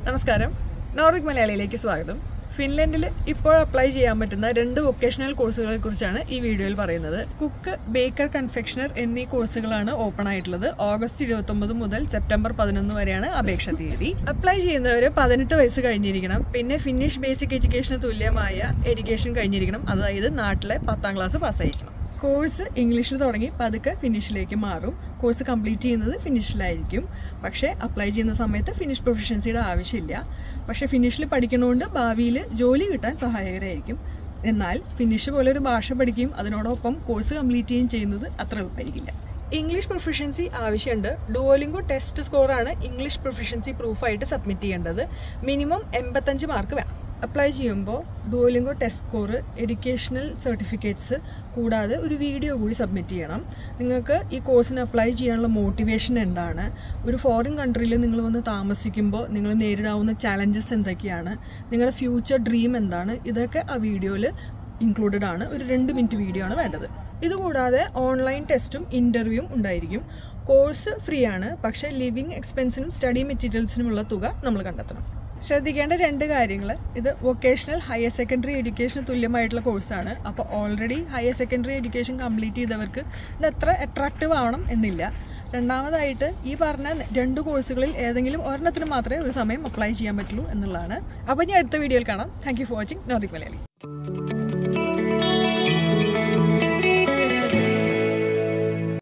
നമസ്കാരം നോർദിക് മലയാളിയിലേക്ക് സ്വാഗതം ഫിൻലൻഡിൽ ഇപ്പോൾ അപ്ലൈ ചെയ്യാൻ പറ്റുന്ന രണ്ട് വൊക്കേഷണൽ കോഴ്സുകളെ കുറിച്ചാണ് ഈ വീഡിയോയിൽ പറയുന്നത് കുക്ക് ബേക്കർ കൺഫെക്ഷണർ എന്നീ കോഴ്സുകളാണ് ഓപ്പൺ ആയിട്ടുള്ളത് ഓഗസ്റ്റ് ഇരുപത്തൊമ്പത് മുതൽ സെപ്റ്റംബർ പതിനൊന്ന് വരെയാണ് അപേക്ഷ തീയതി അപ്ലൈ ചെയ്യുന്നവർ പതിനെട്ട് വയസ്സ് കഴിഞ്ഞിരിക്കണം പിന്നെ ഫിനിഷ് ബേസിക് എഡ്യൂക്കേഷന് തുല്യമായ എഡ്യൂക്കേഷൻ കഴിഞ്ഞിരിക്കണം അതായത് നാട്ടിലെ പത്താം ക്ലാസ് പാസ്സായിരിക്കണം കോഴ്സ് ഇംഗ്ലീഷിൽ തുടങ്ങി പതുക്കെ ഫിനിഷിലേക്ക് മാറും കോഴ്സ് കംപ്ലീറ്റ് ചെയ്യുന്നത് ഫിനിഷിലായിരിക്കും പക്ഷേ അപ്ലൈ ചെയ്യുന്ന സമയത്ത് ഫിനിഷ് പ്രൊഫഷൻസിയുടെ ആവശ്യമില്ല പക്ഷേ ഫിനിഷിൽ പഠിക്കണോണ്ട് ഭാവിയിൽ ജോലി കിട്ടാൻ സഹായകരമായിരിക്കും എന്നാൽ ഫിനിഷ് പോലെ ഒരു ഭാഷ പഠിക്കുകയും അതിനോടൊപ്പം കോഴ്സ് കംപ്ലീറ്റ് ചെയ്യുകയും ചെയ്യുന്നത് അത്ര എളുപ്പമായിരിക്കില്ല ഇംഗ്ലീഷ് പ്രൊഫഷൻസി ആവശ്യമുണ്ട് ഡുവോലിംഗോ ടെസ്റ്റ് സ്കോറാണ് ഇംഗ്ലീഷ് പ്രൊഫഷൻസി പ്രൂഫായിട്ട് സബ്മിറ്റ് ചെയ്യേണ്ടത് മിനിമം എൺപത്തഞ്ച് മാർക്ക് വേണം അപ്ലൈ ചെയ്യുമ്പോൾ Duolingo test score educational certificates കൂടാതെ ഒരു വീഡിയോ കൂടി സബ്മിറ്റ് ചെയ്യണം നിങ്ങൾക്ക് ഈ കോഴ്സിന് അപ്ലൈ ചെയ്യാനുള്ള മോട്ടിവേഷൻ എന്താണ് ഒരു ഫോറിൻ കൺട്രിയിൽ നിങ്ങൾ വന്ന് താമസിക്കുമ്പോൾ നിങ്ങൾ നേരിടാവുന്ന ചാലഞ്ചസ് എന്തൊക്കെയാണ് നിങ്ങളുടെ ഫ്യൂച്ചർ ഡ്രീം എന്താണ് ഇതൊക്കെ ആ വീഡിയോയിൽ ഇൻക്ലൂഡഡ് ആണ് ഒരു രണ്ട് മിനിറ്റ് വീഡിയോ ആണ് വേണ്ടത് ഇതുകൂടാതെ ഓൺലൈൻ ടെസ്റ്റും ഇൻ്റർവ്യൂവും ഉണ്ടായിരിക്കും കോഴ്സ് ഫ്രീ ആണ് പക്ഷേ ലിവിങ് എക്സ്പെൻസിനും സ്റ്റഡി മെറ്റീരിയൽസിനുമുള്ള തുക നമ്മൾ കണ്ടെത്തണം ശ്രദ്ധിക്കേണ്ട രണ്ട് കാര്യങ്ങൾ ഇത് വൊക്കേഷണൽ ഹയർ സെക്കൻഡറി എഡ്യൂക്കേഷൻ തുല്യമായിട്ടുള്ള കോഴ്സാണ് അപ്പോൾ already higher secondary education complete ചെയ്തവർക്ക് ഇത് എത്ര അട്രാക്റ്റീവ് ആവണം എന്നില്ല രണ്ടാമതായിട്ട് ഈ പറഞ്ഞ രണ്ട് കോഴ്സുകളിൽ ഏതെങ്കിലും ഒരെണ്ണത്തിന് മാത്രമേ ഒരു സമയം അപ്ലൈ ചെയ്യാൻ പറ്റുള്ളൂ എന്നുള്ളതാണ് അപ്പോൾ ഇനി അടുത്ത വീഡിയോയിൽ കാണാം thank you for watching Nordic Malayali